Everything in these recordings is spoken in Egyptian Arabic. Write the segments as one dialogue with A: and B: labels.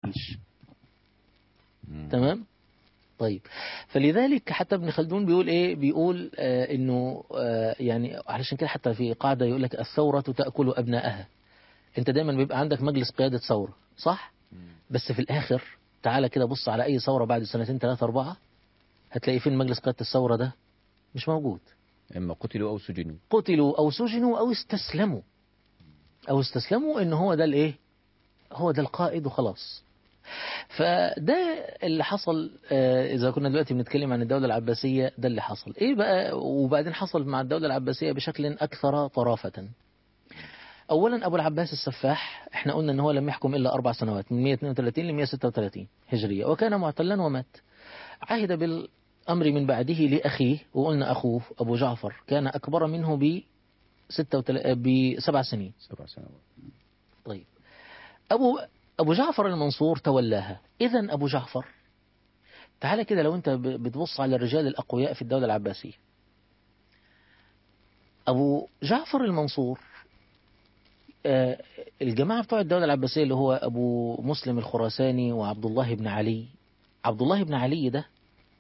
A: مفيش تمام طيب فلذلك حتى ابن خلدون بيقول ايه بيقول آه انه آه يعني علشان كده حتى في قاعده يقول لك الثوره تاكل ابنائها انت دايما بيبقى عندك مجلس قياده ثوره صح بس في الاخر تعالى كده بص على اي ثوره بعد سنتين ثلاثه اربعه هتلاقي فين مجلس قياده الثوره ده مش موجود
B: اما قتلوا او سجنوا
A: قتلوا او سجنوا او استسلموا او استسلموا ان هو ده الايه هو ده القائد وخلاص فده اللي حصل آه، اذا كنا دلوقتي بنتكلم عن الدوله العباسيه ده اللي حصل ايه بقى وبعدين حصل مع الدوله العباسيه بشكل اكثر طرافه اولا ابو العباس السفاح احنا قلنا ان هو لم يحكم الا اربع سنوات من 132 ل 136 هجريه وكان معتلا ومات عهد بالامر من بعده لاخيه وقلنا اخوه ابو جعفر كان اكبر منه ب بسبع سنين
B: سبع سنوات
A: طيب أبو أبو جعفر المنصور تولاها إذا أبو جعفر تعالى كده لو أنت ب- بتبص على الرجال الأقوياء في الدولة العباسية أبو جعفر المنصور آه، الجماعة بتوع الدولة العباسية اللي هو أبو مسلم الخراساني وعبد الله بن علي عبد الله بن علي ده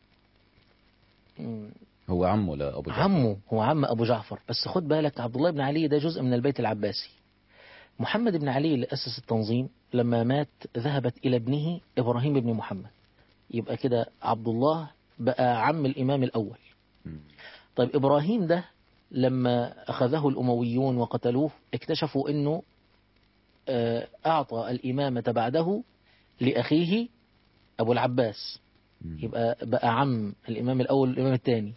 A: مم،
B: هو عمه لابو جعفر
A: عمه هو عم أبو جعفر بس خد بالك عبد الله بن علي ده جزء من البيت العباسي محمد بن علي اللي أسس التنظيم لما مات ذهبت إلى ابنه إبراهيم بن محمد يبقى كده عبد الله بقى عم الإمام الأول
B: مم.
A: طيب إبراهيم ده لما أخذه الأمويون وقتلوه اكتشفوا أنه آه، أعطى الإمامة بعده لأخيه أبو العباس
B: مم.
A: يبقى بقى عم الإمام الأول والإمام الثاني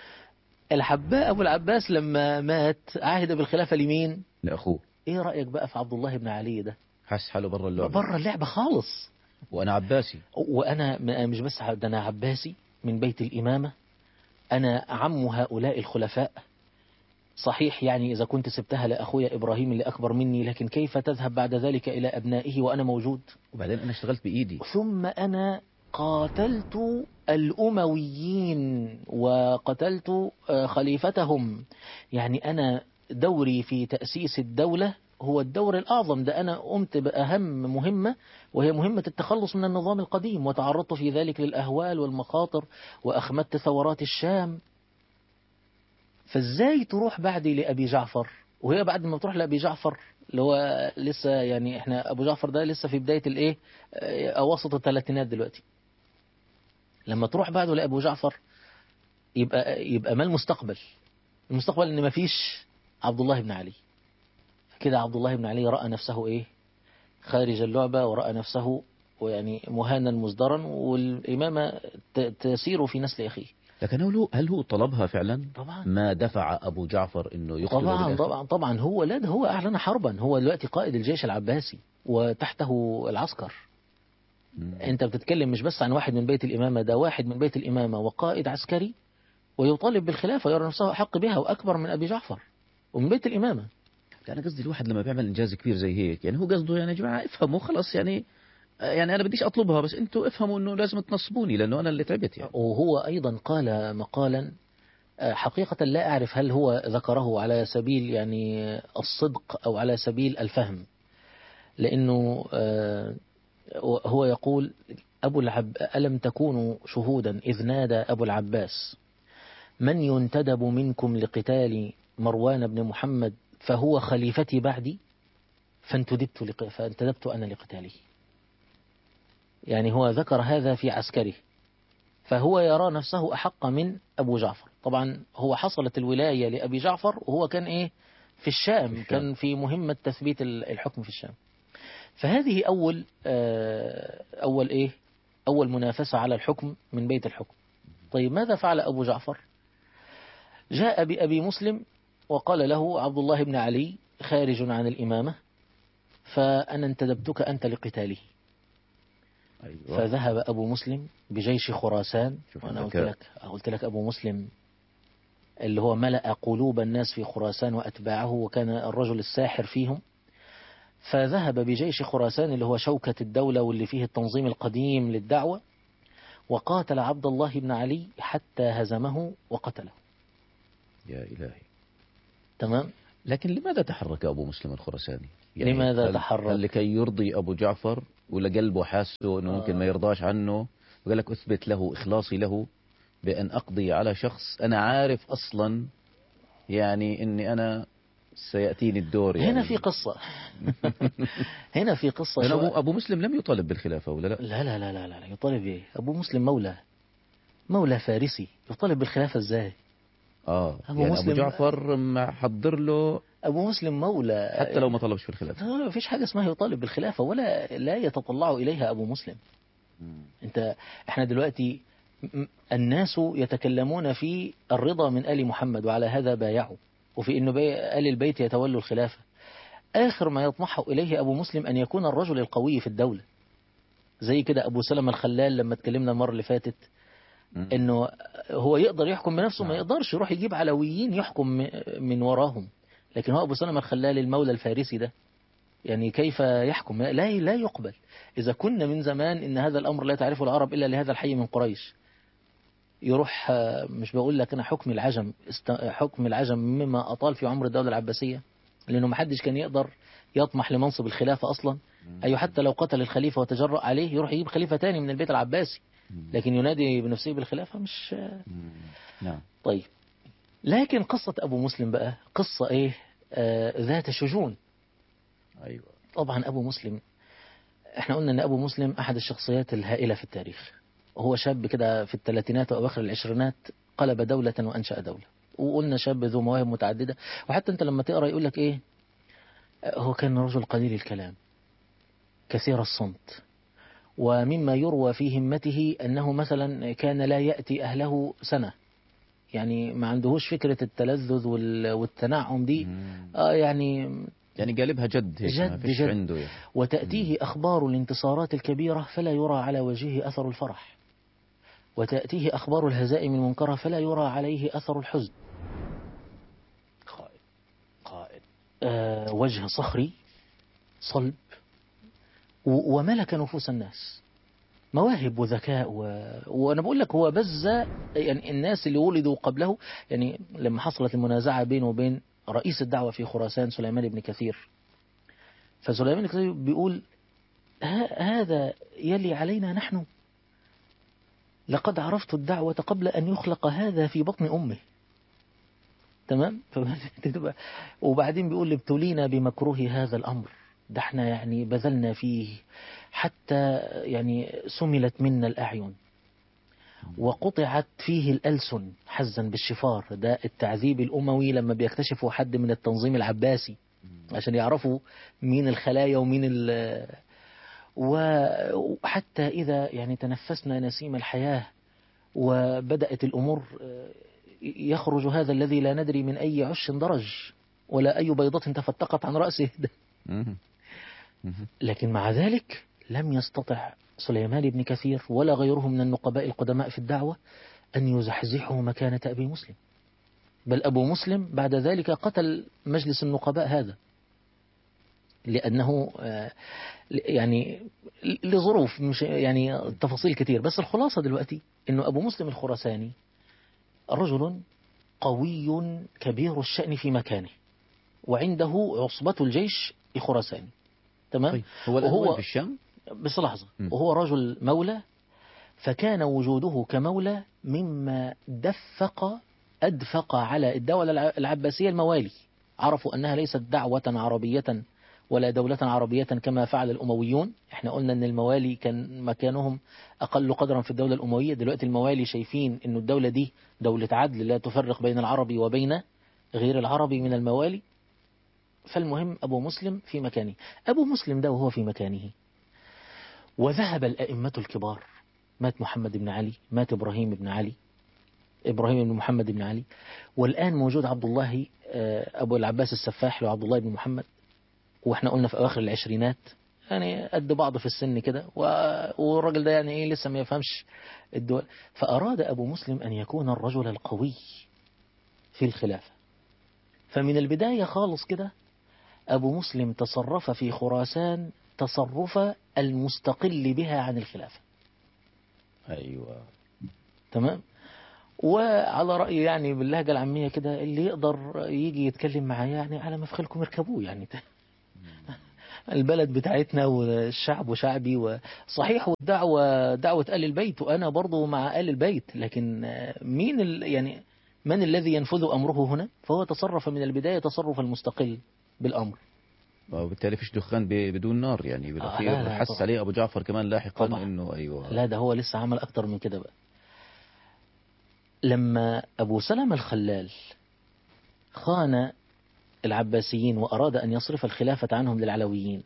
A: الحباء أبو العباس لما مات عهد بالخلافة لمين؟
B: لاخوه
A: إيه رأيك بقى في عبد الله بن علي ده؟
B: حس حاله برا اللعبه
A: بره اللعبة خالص
B: وانا عباسي
A: وأنا م- مش بس ده أنا عباسي من بيت الإمامة أنا عم هؤلاء الخلفاء صحيح يعني إذا كنت سبتها لأخويا إبراهيم اللي أكبر مني لكن كيف تذهب بعد ذلك إلى أبنائه وأنا موجود
B: وبعدين انا اشتغلت بايدي
A: ثم أنا قاتلت الأمويين وقتلت آه، خليفتهم يعني أنا دوري في تأسيس الدولة هو الدور الأعظم ده أنا قمت بأهم مهمة وهي مهمة التخلص من النظام القديم وتعرضت في ذلك للأهوال والمخاطر وأخمدت ثورات الشام فازاي تروح بعدي لأبي جعفر وهي بعد ما تروح لأبي جعفر اللي هو لسه يعني احنا أبو جعفر ده لسه في بداية الإيه آه، أواسط الثلاثينات دلوقتي لما تروح بعده لأبو جعفر يبقى يبقى ما المستقبل المستقبل ان مفيش عبد الله بن علي كده عبد الله بن علي رأى نفسه ايه خارج اللعبة ورأى نفسه ويعني مهانا مزدرا والإمامة ت- تسير في نسل أخيه
B: لكن هل هو هل هو طلبها فعلا
A: طبعا
B: ما دفع ابو جعفر انه يقتل
A: طبعا
B: بالآخر؟
A: طبعا طبعا هو لا ده هو أعلن حربا هو دلوقتي قائد الجيش العباسي وتحته العسكر
B: مم.
A: انت بتتكلم مش بس عن واحد من بيت الإمامة ده واحد من بيت الإمامة وقائد عسكري ويطالب بالخلافة يرى نفسه أحق بها وأكبر من أبي جعفر ومن بيت الإمامة
B: لا انا قصدي الواحد لما بيعمل انجاز كبير زي هيك يعني هو قصده يعني يا جماعه افهموا خلص يعني يعني انا بديش اطلبها بس انتوا افهموا انه لازم تنصبوني لانه انا اللي تعبت يعني
A: وهو أيضا قال مقالا آه، حقيقة لا أعرف هل هو ذكره على سبيل يعني الصدق أو على سبيل الفهم لأنه آه، هو يقول أبو العب ألم تكونوا شهودا إذ نادى أبو العباس من ينتدب منكم لقتال مروان بن محمد فهو خليفتي بعدي فانتدبت لق... فانتدبت أنا لقتاله يعني هو ذكر هذا في عسكره فهو يرى نفسه أحق من أبو جعفر طبعا هو حصلت الولاية لأبي جعفر وهو كان إيه في الشام,
B: في الشام.
A: كان في مهمة تثبيت ال- الحكم في الشام فهذه أول آه، أول إيه أول منافسة على الحكم من بيت الحكم طيب ماذا فعل أبو جعفر جاء بأبي مسلم وقال له عبد الله بن علي خارج عن الإمامة فأنا انتدبتك أنت لقتاله
B: ايوه
A: فذهب أبو مسلم بجيش خراسان
B: شوف
A: وأنا قلت
B: الذكاء.
A: لك قلت لك أبو مسلم اللي هو ملأ قلوب الناس في خراسان وأتباعه وكان الرجل الساحر فيهم فذهب بجيش خراسان اللي هو شوكة الدولة واللي فيه التنظيم القديم للدعوة وقاتل عبد الله بن علي حتى هزمه وقتله
B: يا الهي
A: تمام
B: لكن لماذا تحرك ابو مسلم الخراساني يعني
A: لماذا
B: هل-
A: تحرك؟
B: هل لكي يرضي أبو جعفر ولا قلبه حاسه أنه ممكن ما يرضاش عنه وقال لك أثبت له إخلاصي له بأن أقضي على شخص أنا عارف أصلا يعني أني أنا سيأتيني الدور يعني
A: هنا في قصة هنا في قصة
B: لأن
A: شو...
B: أبو, أبو مسلم لم يطالب بالخلافة ولا لا
A: لا لا لا لا لا يطالب ايه أبو مسلم مولى مولى فارسي يطالب بالخلافة ازاي
B: آه
A: أبو
B: يعني أبو
A: مسلم-
B: جعفر محضر له
A: أبو مسلم مولى
B: حتى لو ما طلبش في الخلافة
A: لا ما فيش حاجة اسمها يطالب بالخلافة ولا لا يتطلع إليها أبو مسلم انت احنا دلوقتي م- الناس يتكلمون في الرضا من آل محمد وعلى هذا بايعوا وفي انه بي آل البيت يتولوا الخلافة آخر ما يطمح إليه أبو مسلم أن يكون الرجل القوي في الدولة زي كده أبو سلمة الخلال لما اتكلمنا المرة اللي فاتت
B: مم.
A: انه هو يقدر يحكم بنفسه ما
B: نعم.
A: يقدرش يروح يجيب علويين يحكم م- من وراهم لكن هو ابو سلمة الخلال المولى الفارسي ده يعني كيف يحكم لا لا يقبل اذا كنا من زمان ان هذا الامر لا تعرفه العرب الا لهذا الحي من قريش يروح آه، مش بقول لك انا حكم العجم است- حكم العجم مما اطال في عمر الدوله العباسيه لانه ما حدش كان يقدر يطمح لمنصب الخلافه اصلا اي حتى لو قتل الخليفه وتجرأ عليه يروح يجيب خليفه تاني من البيت العباسي لكن ينادي بنفسه بالخلافه مش
B: مم. نعم
A: طيب لكن قصة أبو مسلم بقى قصة إيه آه ذات شجون
B: أيوة
A: طبعا أبو مسلم احنا قلنا أن أبو مسلم أحد الشخصيات الهائلة في التاريخ وهو شاب كده في الثلاثينات وأواخر العشرينات قلب دولة وأنشأ دولة وقلنا شاب ذو مواهب متعددة وحتى أنت لما تقرأ يقول لك إيه آه، هو كان رجل قليل الكلام كثير الصمت ومما يروى في همته أنه مثلا كان لا يأتي أهله سنة يعني ما عندهوش فكرة التلذذ وال- والتنعم دي
B: مم.
A: آه يعني
B: يعني قالبها جد هيك ما
A: جد-
B: فيش
A: جد.
B: عنده يعني.
A: وتأتيه أخبار الانتصارات الكبيرة فلا يرى على وجهه أثر الفرح وتأتيه أخبار الهزائم المنكرة فلا يرى عليه أثر الحزن
B: قائد قائد
A: آه وجه صخري صلب و- وملك نفوس الناس مواهب وذكاء و... وانا بقول لك هو بز يعني الناس اللي ولدوا قبله يعني لما حصلت المنازعه بينه وبين رئيس الدعوه في خراسان سليمان بن كثير فسليمان بن كثير بيقول ه- هذا يلي علينا نحن لقد عرفت الدعوة قبل أن يخلق هذا في بطن أمه تمام فبتبقى- وبعدين بيقول ابتلينا بمكروه هذا الأمر ده احنا يعني بذلنا فيه حتى يعني سملت منا الأعين وقطعت فيه الألسن حزا بالشفار ده التعذيب الأموي لما بيكتشفوا حد من التنظيم العباسي عشان يعرفوا مين الخلايا ومين ال وحتى إذا يعني تنفسنا نسيم الحياة وبدأت الأمور يخرج هذا الذي لا ندري من أي عش درج ولا أي بيضة تفتقت عن رأسه
B: مم. مم.
A: لكن مع ذلك لم يستطع سليمان بن كثير ولا غيره من النقباء القدماء في الدعوة أن يزحزحوا مكانة أبي مسلم بل أبو مسلم بعد ذلك قتل مجلس النقباء هذا لأنه آه، يعني لظروف مش يعني تفاصيل كتير بس الخلاصة دلوقتي أنه أبو مسلم الخراساني رجل قوي كبير الشأن في مكانه وعنده عصبة الجيش الخراساني تمام
B: طيب هو الآن
A: وهو-
B: وين في الشام
A: بس لحظة
B: م.
A: وهو رجل مولى فكان وجوده كمولى مما دفق أدفق على الدولة الع- العباسية الموالي عرفوا أنها ليست دعوة عربية ولا دولة عربية كما فعل الأمويون احنا قلنا أن الموالي كان مكانهم أقل قدرا في الدولة الأموية دلوقتي الموالي شايفين أن الدولة دي دولة عدل لا تفرق بين العربي وبين غير العربي من الموالي فالمهم أبو مسلم في مكانه أبو مسلم ده وهو في مكانه وذهب الأئمة الكبار مات محمد بن علي مات إبراهيم بن علي إبراهيم بن محمد بن علي والآن موجود عبد الله آه، أبو العباس السفاح وعبد الله بن محمد وإحنا قلنا في أواخر العشرينات يعني قد بعض في السن كده و- والراجل ده يعني إيه لسه ما يفهمش الدول فأراد أبو مسلم أن يكون الرجل القوي في الخلافة فمن البداية خالص كده أبو مسلم تصرف في خراسان تصرف المستقل بها عن الخلافة
B: أيوة
A: تمام وعلى رأي يعني باللهجة العامية كده اللي يقدر يجي يتكلم معايا يعني على مفخلكم اركبوه يعني البلد بتاعتنا والشعب شعبي وصحيح والدعوة دعوة آل البيت وأنا برضو مع آل البيت لكن مين ال يعني من الذي ينفذ أمره هنا فهو تصرف من البداية تصرف المستقل بالأمر
B: وبالتالي فيش دخان ب- بدون نار يعني
A: آه،
B: بالاخير
A: لا، لا،
B: حس
A: طبعا.
B: عليه ابو جعفر كمان لاحقا
A: طبعا.
B: انه ايوه
A: لا ده هو لسه عمل أكتر من كده بقى لما أبو سلمة الخلال خان العباسيين وأراد أن يصرف الخلافة عنهم للعلويين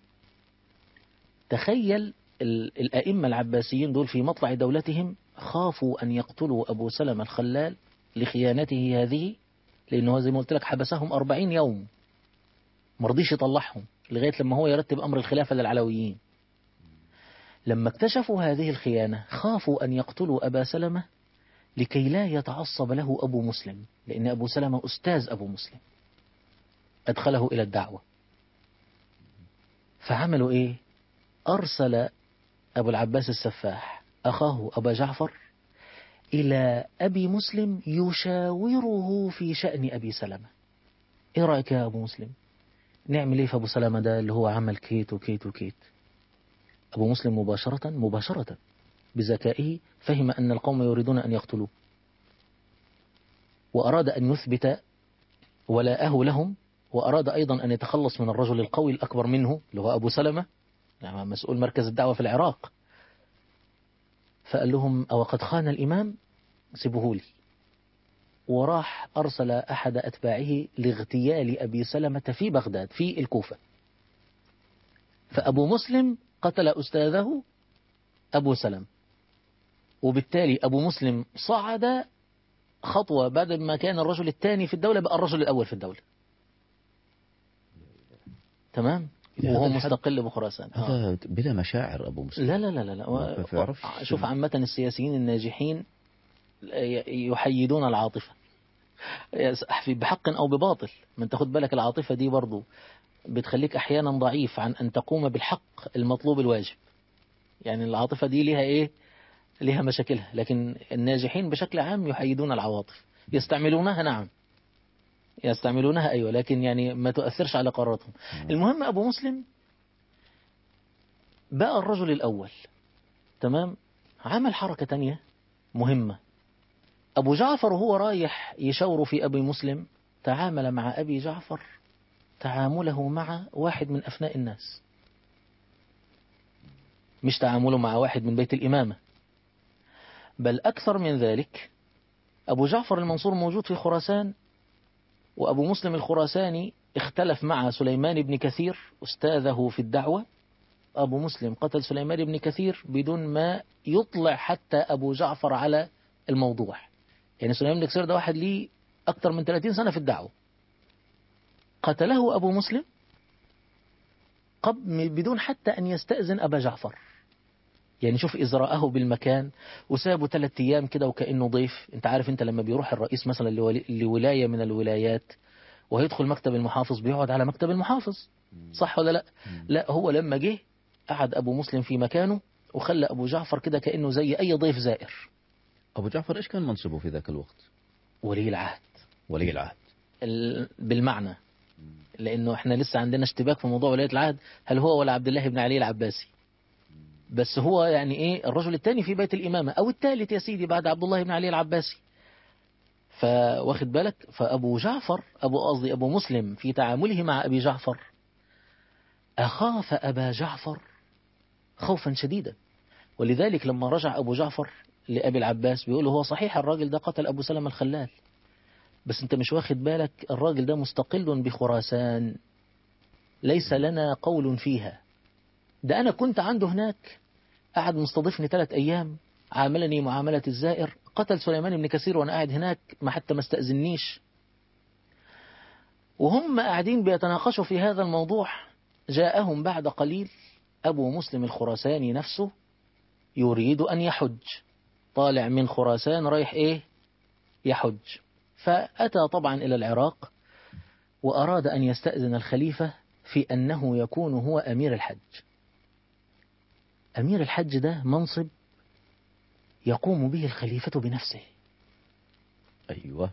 A: تخيل ال- الأئمة العباسيين دول في مطلع دولتهم خافوا أن يقتلوا أبو سلمة الخلال لخيانته هذه لأنه زي ما قلت لك حبسهم أربعين يوم مرضيش يطلعهم لغاية لما هو يرتب أمر الخلافة للعلويين لما اكتشفوا هذه الخيانة خافوا أن يقتلوا أبا سلمة لكي لا يتعصب له أبو مسلم لأن أبو سلمة أستاذ أبو مسلم أدخله إلى الدعوة فعملوا إيه أرسل أبو العباس السفاح أخاه أبا جعفر إلى أبي مسلم يشاوره في شأن أبي سلمة إيه رأيك يا أبو مسلم نعمل إيه في أبو سلمة ده اللي هو عمل كيت وكيت وكيت أبو مسلم مباشرة مباشرة بذكائه فهم أن القوم يريدون أن يقتلوه وأراد أن يثبت ولاءه لهم وأراد أيضا أن يتخلص من الرجل القوي الأكبر منه اللي هو أبو سلمة يعني مسؤول مركز الدعوة في العراق فقال لهم أو قد خان الإمام سيبوه لي وراح أرسل أحد أتباعه لاغتيال أبي سلمة في بغداد في الكوفة فأبو مسلم قتل أستاذه أبو سلم وبالتالي أبو مسلم صعد خطوة بعد ما كان الرجل الثاني في الدولة بقى الرجل الأول في الدولة تمام
B: إلى
A: وهو
B: هذا الحد؟
A: مستقل بخراسان آه.
B: هذا بلا مشاعر ابو مسلم
A: لا لا لا لا, لا.
B: ما بيعرفش.
A: شوف عامة السياسيين الناجحين يحيدون العاطفة في بحق أو بباطل من تاخد بالك العاطفة دي برضو بتخليك أحيانا ضعيف عن أن تقوم بالحق المطلوب الواجب يعني العاطفة دي ليها إيه ليها مشاكلها لكن الناجحين بشكل عام يحيدون العواطف يستعملونها نعم يستعملونها أيوة لكن يعني ما تؤثرش على قراراتهم المهم أبو مسلم بقى الرجل الأول تمام عمل حركة تانية مهمة أبو جعفر وهو رايح يشاور في أبي مسلم تعامل مع أبي جعفر تعامله مع واحد من أفناء الناس مش تعامله مع واحد من بيت الإمامة بل أكثر من ذلك أبو جعفر المنصور موجود في خراسان وأبو مسلم الخراساني اختلف مع سليمان بن كثير أستاذه في الدعوة أبو مسلم قتل سليمان بن كثير بدون ما يطلع حتى أبو جعفر على الموضوع يعني سليمان بن كثير ده واحد ليه أكثر من 30 سنة في الدعوة قتله أبو مسلم قبل بدون حتى أن يستأذن أبا جعفر يعني شوف إزراءه بالمكان وسابه ثلاث أيام كده وكأنه ضيف أنت عارف أنت لما بيروح الرئيس مثلا لولي- لولاية من الولايات وهيدخل مكتب المحافظ بيقعد على مكتب المحافظ صح ولا لا لا هو لما جه قعد أبو مسلم في مكانه وخلى أبو جعفر كده كأنه زي أي ضيف زائر
B: ابو جعفر ايش كان منصبه في ذاك الوقت
A: ولي العهد
B: ولي العهد
A: ال- بالمعنى لأنه احنا لسه عندنا اشتباك في موضوع ولاية العهد هل هو ولا عبد الله بن علي العباسي بس هو يعني ايه الرجل الثاني في بيت الإمامة أو الثالث يا سيدي بعد عبد الله بن علي العباسي فواخد بالك فأبو جعفر أبو قصدي أبو مسلم في تعامله مع أبي جعفر أخاف أبا جعفر خوفا شديدا ولذلك لما رجع أبو جعفر لأبي العباس بيقول له هو صحيح الراجل ده قتل أبو سلمة الخلال بس انت مش واخد بالك الراجل ده مستقل بخراسان ليس لنا قول فيها ده أنا كنت عنده هناك قعد مستضيفني ثلاث أيام عاملني معاملة الزائر قتل سليمان بن كثير وأنا قاعد هناك ما حتى ما استأذنيش وهم قاعدين بيتناقشوا في هذا الموضوع جاءهم بعد قليل أبو مسلم الخراساني نفسه يريد أن يحج طالع من خراسان رايح إيه يحج فأتى طبعا إلى العراق وأراد أن يستأذن الخليفة في أنه يكون هو أمير الحج أمير الحج ده منصب يقوم به الخليفة بنفسه
B: ايوه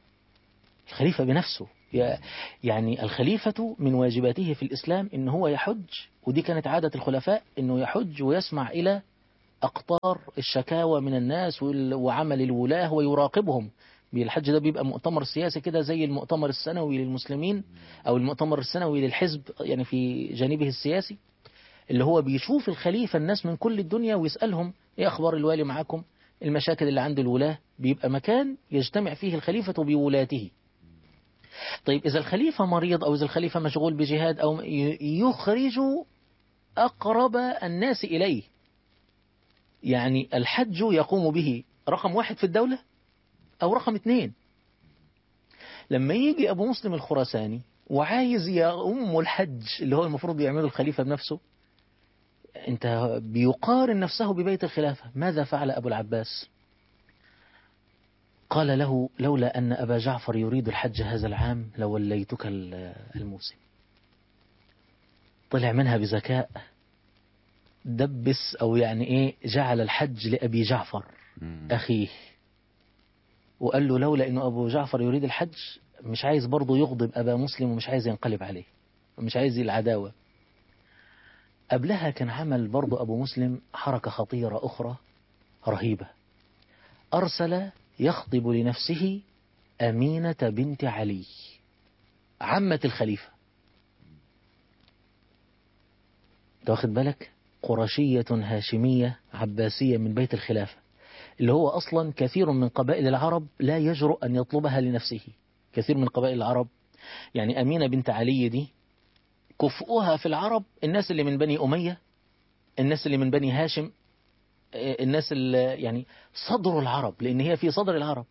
A: الخليفة بنفسه يا- يعني الخليفة من واجباته في الإسلام إن هو يحج ودي كانت عادة الخلفاء انه يحج ويسمع الى اقطار الشكاوى من الناس وال- وعمل الولاة ويراقبهم الحج ده بيبقى مؤتمر سياسي كده زي المؤتمر السنوي للمسلمين او المؤتمر السنوي للحزب يعني في جانبه السياسي اللي هو بيشوف الخليفة الناس من كل الدنيا ويسألهم ايه اخبار الوالي معاكم المشاكل اللي عند الولاة بيبقى مكان يجتمع فيه الخليفة بولاته طيب إذا الخليفة مريض أو إذا الخليفة مشغول بجهاد أو ي- يخرج أقرب الناس إليه يعني الحج يقوم به رقم واحد في الدولة أو رقم اثنين لما يجي أبو مسلم الخراساني وعايز يؤم الحج اللي هو المفروض يعمله الخليفة بنفسه انت بيقارن نفسه ببيت الخلافة ماذا فعل أبو العباس قال له لولا أن أبا جعفر يريد الحج هذا العام لوليتك ال- الموسم طلع منها بذكاء دبس أو يعني إيه جعل الحج لأبي جعفر
B: مم.
A: أخيه وقال له لولا أنه أبو جعفر يريد الحج مش عايز برضه يغضب أبا مسلم ومش عايز ينقلب عليه ومش عايز العداوة قبلها كان عمل برضه أبو مسلم حركة خطيرة أخرى رهيبة أرسل يخطب لنفسه أمينة بنت علي عمة الخليفة أنت واخد بالك قرشية هاشمية عباسية من بيت الخلافة اللي هو أصلا كثير من قبائل العرب لا يجرؤ أن يطلبها لنفسه كثير من قبائل العرب يعني أمينة بنت علي دي كفؤها في العرب الناس اللي من بني أمية الناس اللي من بني هاشم آه، الناس اللي يعني صدر العرب لأن هي في صدر العرب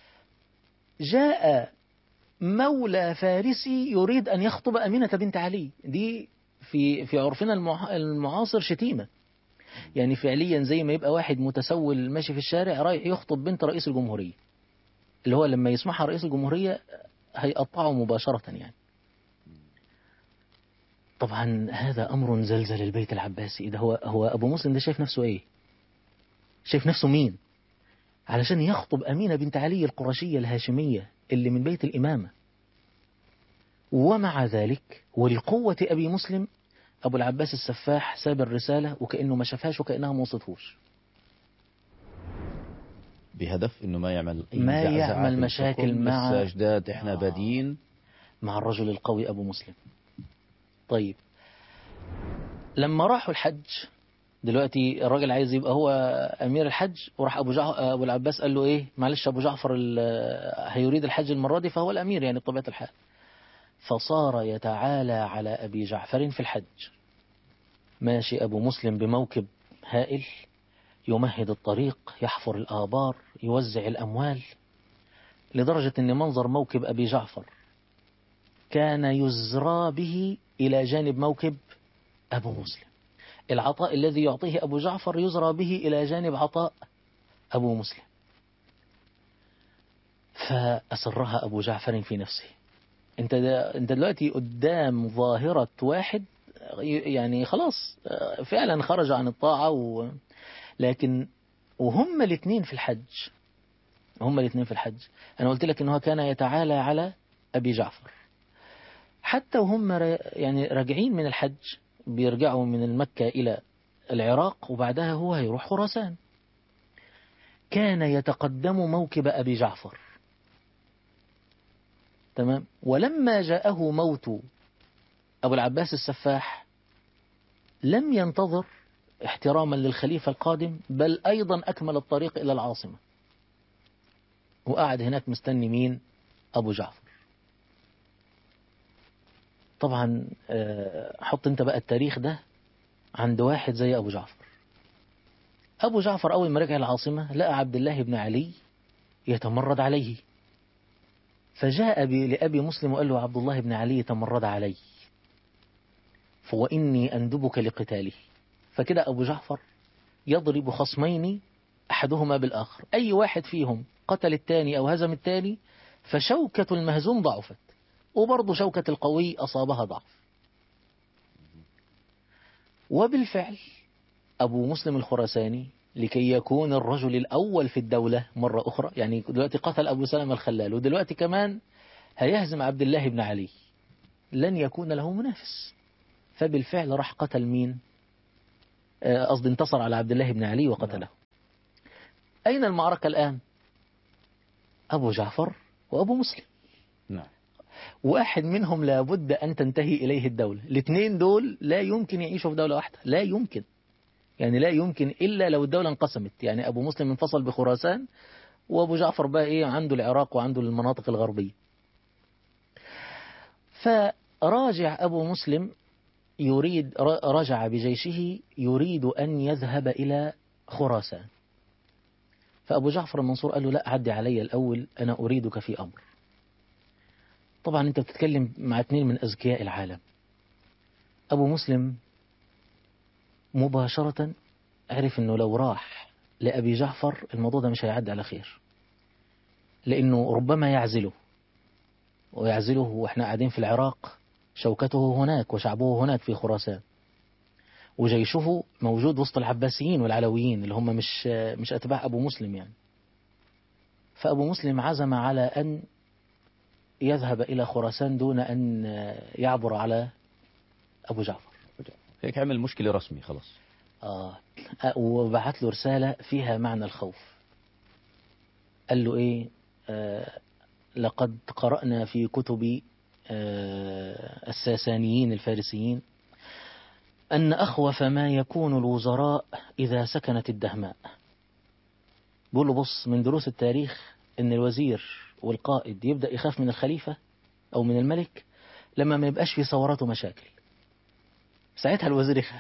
A: جاء مولى فارسي يريد أن يخطب أمينة بنت علي دي في في عرفنا المع- المعاصر شتيمة يعني فعليا زي ما يبقى واحد متسول ماشي في الشارع رايح يخطب بنت رئيس الجمهورية اللي هو لما يسمعها رئيس الجمهورية هيقطعه مباشرة يعني طبعا هذا أمر زلزل البيت العباسي ده هو هو أبو مسلم ده شايف نفسه إيه شايف نفسه مين علشان يخطب أمينة بنت علي القرشية الهاشمية اللي من بيت الإمامة ومع ذلك ولقوة أبي مسلم أبو العباس السفاح ساب الرسالة وكأنه ما شافهاش وكأنها ما وصلتهوش
B: بهدف انه ما يعمل أي
A: ما
B: زعزعة
A: يعمل
B: في
A: مشاكل
B: الحكم.
A: مع-
B: لسه جداد احنا
A: آه.
B: بادين
A: مع الرجل القوي أبو مسلم طيب لما راحوا الحج دلوقتي الراجل عايز يبقى هو أمير الحج وراح أبو, جع... أبو العباس قال له إيه معلش أبو جعفر ال... هيريد الحج المرة دي فهو الأمير يعني بطبيعة الحال فصار يتعالى على أبي جعفر في الحج ماشي أبو مسلم بموكب هائل يمهد الطريق يحفر الآبار يوزع الأموال لدرجة أن منظر موكب أبي جعفر كان يزرى به إلى جانب موكب أبو مسلم العطاء الذي يعطيه أبو جعفر يزرى به إلى جانب عطاء أبو مسلم فأسرها أبو جعفر في نفسه أنت أنت دلوقتي قدام ظاهرة واحد يعني خلاص فعلا خرج عن الطاعة و... لكن وهم الاثنين في الحج هم الاثنين في الحج أنا قلت لك أنه كان يتعالى على أبي جعفر حتى وهم يعني راجعين من الحج بيرجعوا من مكة إلى العراق وبعدها هو هيروح خراسان كان يتقدم موكب أبي جعفر تمام ولما جاءه موت أبو العباس السفاح لم ينتظر احتراما للخليفة القادم بل أيضا أكمل الطريق إلى العاصمة وقعد هناك مستني مين أبو جعفر طبعا حط انت بقى التاريخ ده عند واحد زي أبو جعفر أبو جعفر أول ما رجع العاصمة لقى عبد الله بن علي يتمرد عليه فجاء لأبي مسلم وقال له عبد الله بن علي تمرد علي فوإني أندبك لقتاله فكده أبو جعفر يضرب خصمين أحدهما بالآخر أي واحد فيهم قتل الثاني أو هزم الثاني فشوكة المهزوم ضعفت وبرضه شوكة القوي أصابها ضعف وبالفعل أبو مسلم الخراساني لكي يكون الرجل الأول في الدولة مرة أخرى يعني دلوقتي قتل أبو سلمة الخلال ودلوقتي كمان هيهزم عبد الله بن علي لن يكون له منافس فبالفعل راح قتل مين آه، قصدي انتصر على عبد الله بن علي وقتله أين المعركة الآن أبو جعفر وأبو مسلم
B: نعم
A: واحد منهم لابد أن تنتهي إليه الدولة الاثنين دول لا يمكن يعيشوا في دولة واحدة لا يمكن يعني لا يمكن إلا لو الدولة انقسمت يعني أبو مسلم انفصل بخراسان وأبو جعفر بقى إيه عنده العراق وعنده المناطق الغربية فراجع أبو مسلم يريد رجع بجيشه يريد أن يذهب إلى خراسان فأبو جعفر المنصور قال له لا عدي علي الأول أنا أريدك في أمر طبعا أنت بتتكلم مع اثنين من أذكياء العالم أبو مسلم مباشرة عرف أنه لو راح لأبي جعفر الموضوع ده مش هيعدي على خير لأنه ربما يعزله ويعزله وإحنا قاعدين في العراق شوكته هناك وشعبه هناك في خراسان وجيشه موجود وسط العباسيين والعلويين اللي هم مش مش أتباع أبو مسلم يعني فأبو مسلم عزم على أن يذهب إلى خراسان دون أن يعبر على أبو جعفر
B: هيك عمل مشكلة رسمي خلاص
A: آه وبعت له رسالة فيها معنى الخوف قال له إيه آه لقد قرأنا في كتب آه الساسانيين الفارسيين أن أخوف ما يكون الوزراء إذا سكنت الدهماء بيقول له بص من دروس التاريخ أن الوزير والقائد يبدأ يخاف من الخليفة أو من الملك لما ما يبقاش في ثورات ومشاكل ساعتها الوزير يخاف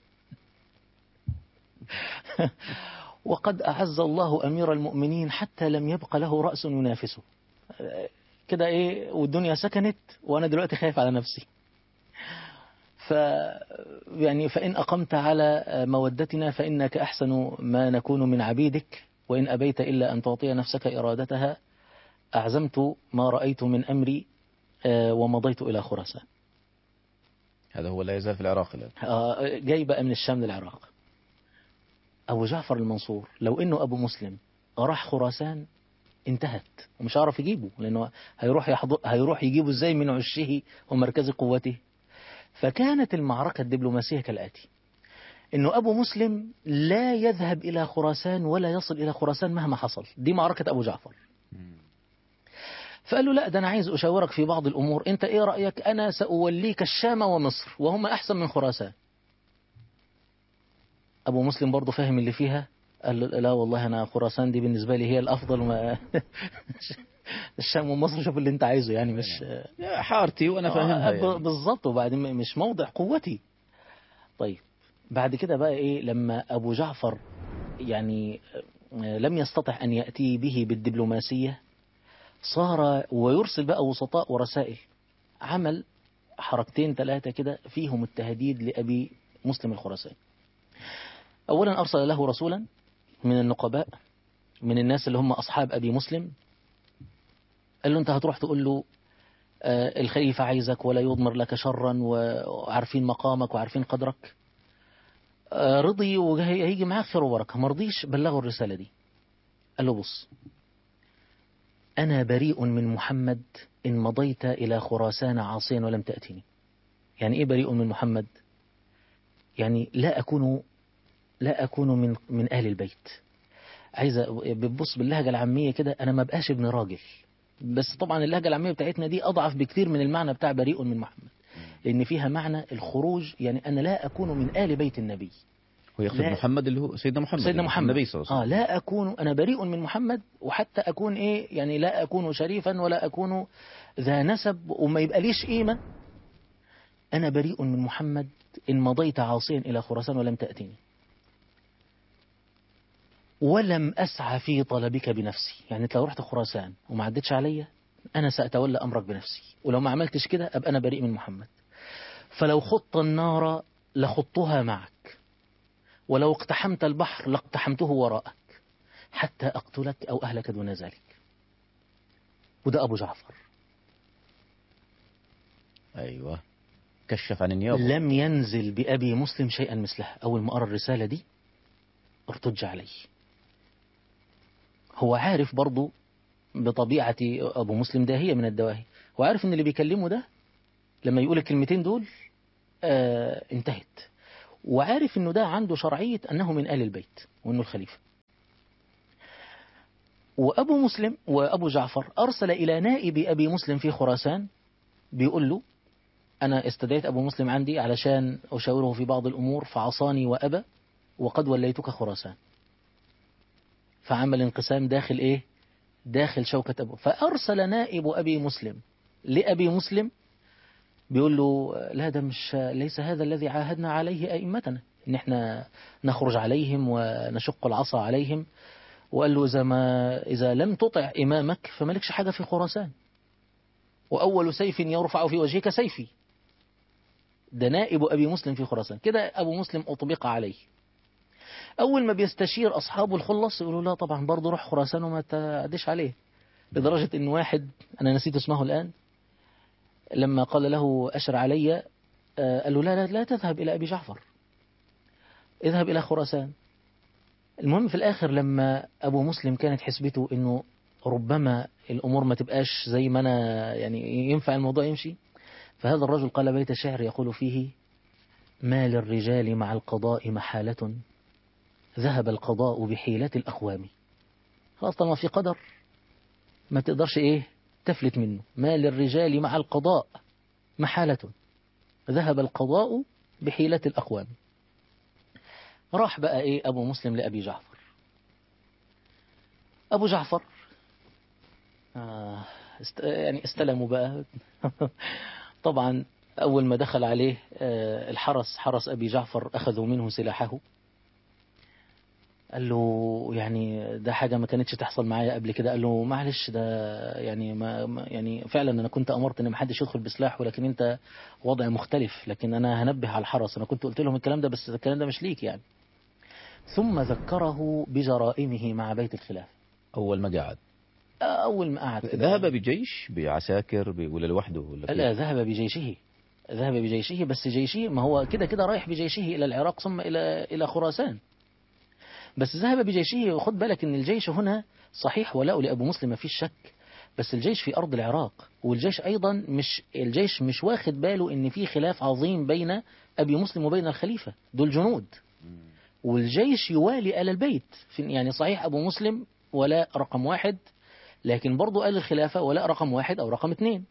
A: وقد أعز الله أمير المؤمنين حتى لم يبق له رأس ينافسه كده إيه والدنيا سكنت وأنا دلوقتي خايف على نفسي ف يعني فإن أقمت على مودتنا فإنك أحسن ما نكون من عبيدك وإن أبيت إلا أن تعطي نفسك إرادتها أعزمت ما رأيت من أمري ومضيت إلى خراسان
B: هذا هو لا يزال في العراق الآن
A: جاي بقى من الشام للعراق أبو جعفر المنصور لو إنه أبو مسلم راح خراسان انتهت ومش هعرف يجيبه لأنه هيروح يحضر هيروح يجيبه إزاي من عشه ومركز قوته فكانت المعركة الدبلوماسية كالآتي إنه أبو مسلم لا يذهب إلى خراسان ولا يصل إلى خراسان مهما حصل دي معركة أبو جعفر فقال له لا ده أنا عايز أشاورك في بعض الأمور أنت إيه رأيك أنا سأوليك الشام ومصر وهم أحسن من خراسان أبو مسلم برضه فاهم اللي فيها قال له لا والله أنا خراسان دي بالنسبة لي هي الأفضل وما الشام ومصر شوف اللي أنت عايزه يعني مش
B: حارتي وأنا فاهمها يعني.
A: بالظبط وبعدين مش موضع قوتي طيب بعد كده بقى إيه لما أبو جعفر يعني لم يستطع أن يأتي به بالدبلوماسية صار ويرسل بقى وسطاء ورسائل عمل حركتين ثلاثة كده فيهم التهديد لأبي مسلم الخراساني أولا أرسل له رسولا من النقباء من الناس اللي هم أصحاب أبي مسلم قال له أنت هتروح تقول له آه الخليفة عايزك ولا يضمر لك شرا وعارفين مقامك وعارفين قدرك آه رضي وهيجي معاك خير وبركة ما رضيش بلغوا الرسالة دي قال له بص أنا بريء من محمد إن مضيت إلى خراسان عاصيا ولم تأتني يعني إيه بريء من محمد يعني لا أكون لا أكون من من أهل البيت عايزة بتبص باللهجة العامية كده أنا ما بقاش ابن راجل بس طبعا اللهجة العامية بتاعتنا دي أضعف بكثير من المعنى بتاع بريء من محمد لأن فيها معنى الخروج يعني أنا لا أكون من آل بيت النبي
B: ويقصد محمد اللي هو سيدنا محمد
A: سيدنا محمد
B: النبي صلى الله عليه
A: وسلم آه لا أكون أنا بريء من محمد وحتى أكون إيه يعني لا أكون شريفا ولا أكون ذا نسب وما يبقى ليش قيمة أنا بريء من محمد إن مضيت عاصيا إلى خراسان ولم تأتني ولم أسعى في طلبك بنفسي يعني لو رحت خراسان وما عدتش عليا أنا سأتولى أمرك بنفسي ولو ما عملتش كده أبقى أنا بريء من محمد فلو خط النار لخطها معك ولو اقتحمت البحر لاقتحمته وراءك حتى أقتلك أو أهلك دون ذلك وده أبو جعفر
B: أيوة كشف عن النيابة
A: لم ينزل بأبي مسلم شيئا مثلها أول ما أرى الرسالة دي ارتج عليه هو عارف برضو بطبيعة أبو مسلم داهية من الدواهي وعارف إن اللي بيكلمه ده لما يقول الكلمتين دول آه انتهت وعارف انه ده عنده شرعية انه من آل البيت وانه الخليفة وابو مسلم وابو جعفر ارسل الى نائب ابي مسلم في خراسان بيقول له انا استدعيت ابو مسلم عندي علشان اشاوره في بعض الامور فعصاني وابى وقد وليتك خراسان فعمل انقسام داخل ايه داخل شوكة ابو فارسل نائب ابي مسلم لابي مسلم بيقول له لا ده مش ليس هذا الذي عاهدنا عليه ائمتنا ان احنا نخرج عليهم ونشق العصا عليهم وقال له إذا, ما إذا لم تطع إمامك فمالكش حاجة في خراسان وأول سيف يرفع في وجهك سيفي ده نائب أبي مسلم في خراسان كده أبو مسلم أطبق عليه أول ما بيستشير أصحابه الخلص يقولوا لا طبعا برضه روح خراسان وما تعديش عليه لدرجة إن واحد أنا نسيت اسمه الآن لما قال له أشر علي قال له لا لا, لا تذهب إلى أبي جعفر اذهب إلى خراسان المهم في الآخر لما أبو مسلم كانت حسبته إنه ربما الأمور ما تبقاش زي ما أنا يعني ينفع الموضوع يمشي فهذا الرجل قال بيت شعر يقول فيه ما للرجال مع القضاء محالة ذهب القضاء بحيلة الأقوام خلاص طالما في قدر ما تقدرش إيه تفلت منه ما للرجال مع القضاء محالة ذهب القضاء بحيلة الأقوام راح بقى ايه ابو مسلم لابي جعفر ابو جعفر آه است يعني استلموا بقى طبعا اول ما دخل عليه آه الحرس حرس ابي جعفر اخذوا منه سلاحه قال له يعني ده حاجة ما كانتش تحصل معايا قبل كده قال له معلش ده يعني ما يعني فعلا أنا كنت أمرت إن ما حدش يدخل بسلاح ولكن أنت وضع مختلف لكن أنا هنبه على الحرس أنا كنت قلت لهم الكلام ده بس الكلام ده مش ليك يعني ثم ذكره بجرائمه مع بيت الخلافة
B: أول ما قعد
A: أول ما قعد كده
B: ذهب بجيش بعساكر ب- ولا لوحده ولا
A: لا
B: كيف؟
A: ذهب بجيشه ذهب بجيشه بس جيشه ما هو كده كده رايح بجيشه إلى العراق ثم إلى إلى خراسان بس ذهب بجيشه خد بالك إن الجيش هنا صحيح ولاء لأبو مسلم ما فيش شك بس الجيش في أرض العراق والجيش أيضا مش الجيش مش واخد باله إن في خلاف عظيم بين أبي مسلم وبين الخليفة دول جنود والجيش يوالي آل البيت في- يعني صحيح أبو مسلم ولاء رقم واحد لكن برضو آل الخلافة ولاء رقم واحد أو رقم اثنين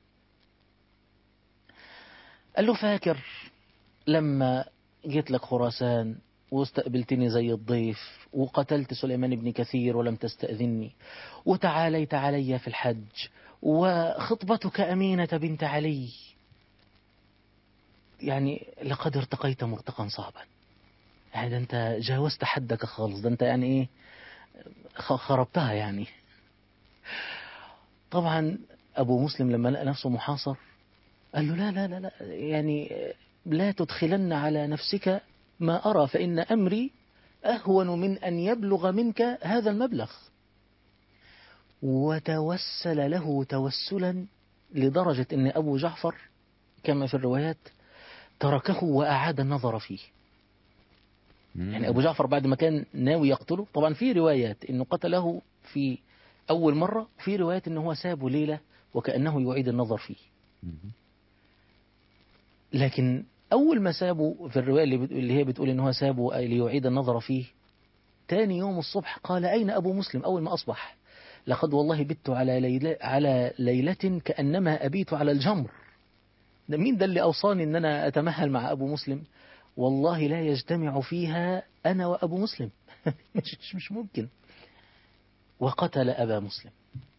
A: قال له فاكر لما جيت لك خراسان واستقبلتني زي الضيف وقتلت سليمان بن كثير ولم تستأذني وتعاليت علي في الحج وخطبتك أمينة بنت علي يعني لقد ارتقيت مرتقا صعبا يعني ده انت جاوزت حدك خالص ده انت يعني ايه خ- خربتها يعني طبعا ابو مسلم لما لقى نفسه محاصر قال له لا لا لا لا يعني لا تدخلن على نفسك ما أرى فإن أمري أهون من أن يبلغ منك هذا المبلغ وتوسل له توسلا لدرجة أن أبو جعفر كما في الروايات تركه وأعاد النظر فيه
B: مم.
A: يعني أبو جعفر بعد ما كان ناوي يقتله طبعا في روايات أنه قتله في أول مرة وفي روايات أنه هو سابه ليلة وكأنه يعيد النظر فيه
B: مم.
A: لكن أول ما سابه في الرواية اللي, بت... اللي هي بتقول إن هو سابه ليعيد النظر فيه تاني يوم الصبح قال أين أبو مسلم أول ما أصبح لقد والله بت على ليلة, على ليلة كأنما أبيت على الجمر ده مين ده اللي أوصاني إن أنا أتمهل مع أبو مسلم والله لا يجتمع فيها أنا وأبو مسلم مش, مش- مش ممكن وقتل أبا مسلم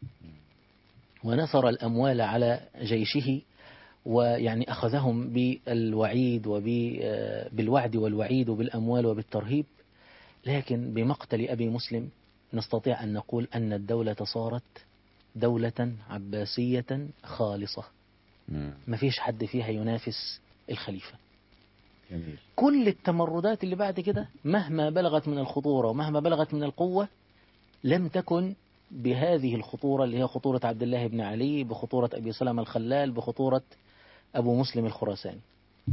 A: ونثر الأموال على جيشه ويعني أخذهم بالوعيد وبالوعد والوعيد وبالأموال وبالترهيب لكن بمقتل أبي مسلم نستطيع أن نقول أن الدولة صارت دولة عباسية خالصة
B: مم.
A: ما فيش حد فيها ينافس الخليفة
B: جميل
A: كل التمردات اللي بعد كده مهما بلغت من الخطورة ومهما بلغت من القوة لم تكن بهذه الخطورة اللي هي خطورة عبد الله بن علي بخطورة أبي سلمة الخلال بخطورة أبو مسلم الخراساني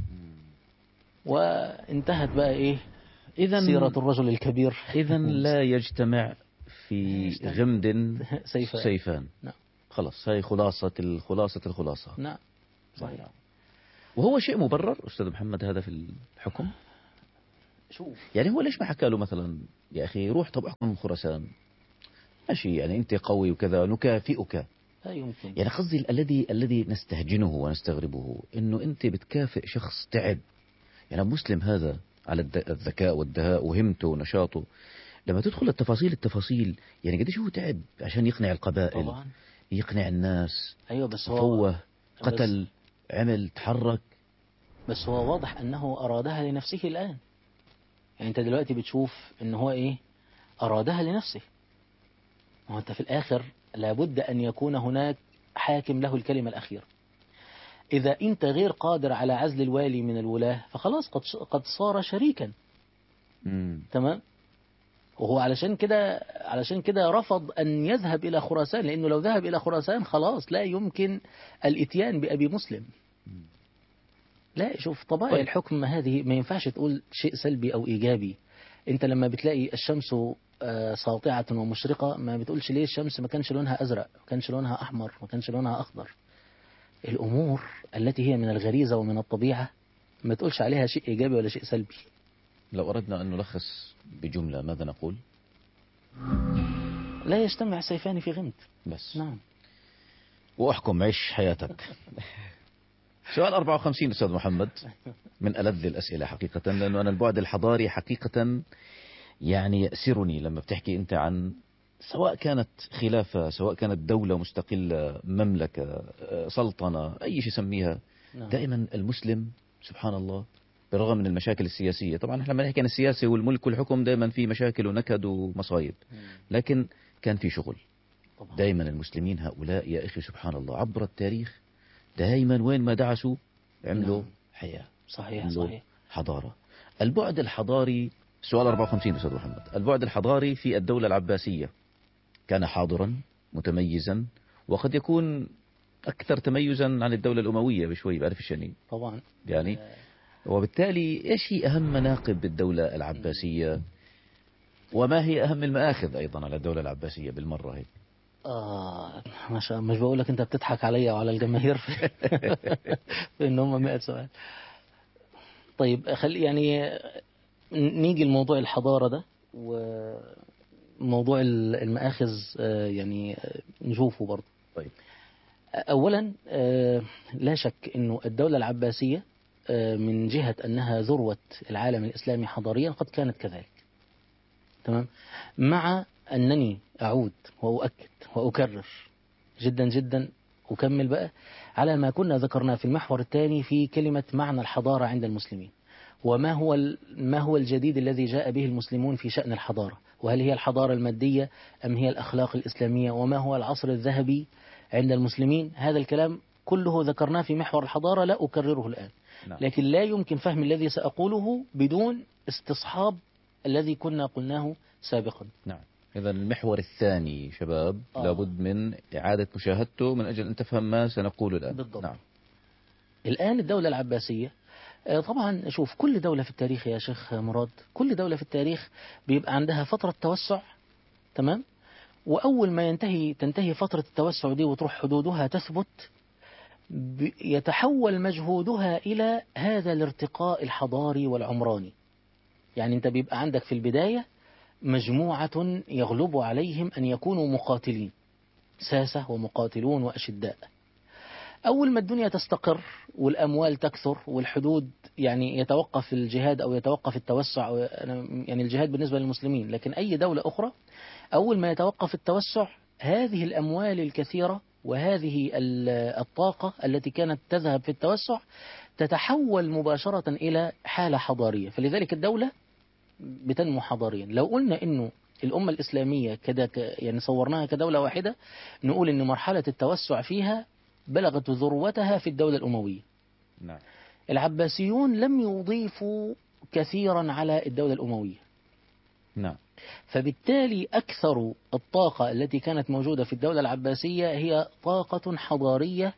A: وانتهت بقى إيه
B: إذا
A: سيرة الرجل الكبير
B: إذا لا يجتمع في
A: يجتمع.
B: غمد
A: سيفان.
B: سيفان
A: نعم.
B: خلاص هاي خلاصة الخلاصة الخلاصة
A: نعم صحيح
B: وهو شيء مبرر أستاذ محمد هذا في الحكم
A: شوف
B: يعني هو ليش ما حكى له مثلا يا أخي روح طب احكم خراسان ماشي يعني أنت قوي وكذا نكافئك
A: لا يمكن
B: يعني قصدي الذي الذي نستهجنه ونستغربه انه انت بتكافئ شخص تعب يعني مسلم هذا على الد- الذكاء والدهاء وهمته ونشاطه لما تدخل التفاصيل التفاصيل يعني قديش هو تعب عشان يقنع القبائل
A: طبعا
B: يقنع الناس
A: ايوه بس هو
B: فوه قتل عمل تحرك
A: بس هو واضح انه ارادها لنفسه الان يعني انت دلوقتي بتشوف ان هو ايه ارادها لنفسه ما هو انت في الاخر لابد ان يكون هناك حاكم له الكلمة الاخيرة اذا انت غير قادر على عزل الوالي من الولاة فخلاص قد قد صار شريكا
B: مم.
A: تمام وهو علشان كده علشان كده رفض ان يذهب الى خراسان لانه لو ذهب الى خراسان خلاص لا يمكن الاتيان بابي مسلم لا شوف طبائع
B: طيب.
A: الحكم هذه ما ينفعش تقول شيء سلبي او ايجابي انت لما بتلاقي الشمس آه، ساطعة ومشرقة ما بتقولش ليه الشمس ما كانش لونها ازرق ما كانش لونها احمر ما كانش لونها اخضر الامور التي هي من الغريزة ومن الطبيعة ما تقولش عليها شيء ايجابي ولا شيء سلبي
B: لو أردنا أن نلخص بجملة ماذا نقول
A: لا يجتمع سيفان في غمد
B: بس
A: نعم
B: وأحكم عيش حياتك سؤال 54 أستاذ محمد من ألذ الأسئلة حقيقة لأنه أنا البعد الحضاري حقيقة يعني يأسرني لما بتحكي أنت عن سواء كانت خلافة سواء كانت دولة مستقلة مملكة آه، سلطنة أي شيء سميها
A: نعم.
B: دائما المسلم سبحان الله بالرغم من المشاكل السياسية طبعا احنا لما نحكي عن السياسة والملك والحكم دائما في مشاكل ونكد ومصايب
A: مم.
B: لكن كان في شغل
A: طبعا
B: دائما المسلمين هؤلاء يا أخي سبحان الله عبر التاريخ دائما وين ما دعسوا عملوا
A: نعم.
B: حياة
A: صحيح
B: عملوا
A: صحيح
B: حضارة البعد الحضاري سؤال 54 أستاذ محمد البعد الحضاري في الدولة العباسية كان حاضرا متميزا وقد يكون أكثر تميزا عن الدولة الأموية بشوي بعرف الشني
A: طبعا
B: يعني وبالتالي إيش هي أهم مناقب بالدولة العباسية وما هي أهم المآخذ أيضا على الدولة العباسية بالمرة هيك
A: آه ما شاء مش بقول لك أنت بتضحك عليا وعلى الجماهير في, في إن هم 100 سؤال طيب خلي يعني نيجي لموضوع الحضارة ده وموضوع المآخذ آه، يعني آه، نشوفه برضه
B: طيب
A: أولا آه، لا شك أنه الدولة العباسية آه، من جهة أنها ذروة العالم الإسلامي حضاريا قد كانت كذلك تمام مع أنني أعود وأؤكد وأكرر جدا جدا أكمل بقى على ما كنا ذكرناه في المحور الثاني في كلمة معنى الحضارة عند المسلمين وما هو ال- ما هو الجديد الذي جاء به المسلمون في شأن الحضارة وهل هي الحضارة المادية أم هي الأخلاق الإسلامية وما هو العصر الذهبي عند المسلمين هذا الكلام كله ذكرناه في محور الحضارة لا أكرره الآن
B: نعم.
A: لكن لا يمكن فهم الذي سأقوله بدون استصحاب الذي كنا قلناه سابقا
B: نعم إذا المحور الثاني شباب
A: آه.
B: لابد من إعادة مشاهدته من أجل أن تفهم ما سنقول الآن
A: بالضبط.
B: نعم
A: الآن الدولة العباسية آه، طبعا شوف كل دولة في التاريخ يا شيخ مراد كل دولة في التاريخ بيبقى عندها فترة توسع تمام وأول ما ينتهي تنتهي فترة التوسع دي وتروح حدودها تثبت ب- يتحول مجهودها إلى هذا الارتقاء الحضاري والعمراني يعني أنت بيبقى عندك في البداية مجموعة يغلب عليهم أن يكونوا مقاتلين ساسة ومقاتلون وأشداء أول ما الدنيا تستقر والأموال تكثر والحدود يعني يتوقف الجهاد أو يتوقف التوسع أنا- يعني الجهاد بالنسبة للمسلمين لكن أي دولة أخرى أول ما يتوقف التوسع هذه الأموال الكثيرة وهذه ال- الطاقة التي كانت تذهب في التوسع تتحول مباشرة إلى حالة حضارية فلذلك الدولة بتنمو حضاريا لو قلنا إنه الأمة الإسلامية كده ك- يعني صورناها كدولة واحدة نقول إن مرحلة التوسع فيها بلغت ذروتها في الدولة الأموية
B: نعم
A: العباسيون لم يضيفوا كثيرا على الدولة الأموية
B: نعم
A: فبالتالي أكثر الطاقة التي كانت موجودة في الدولة العباسية هي طاقة حضارية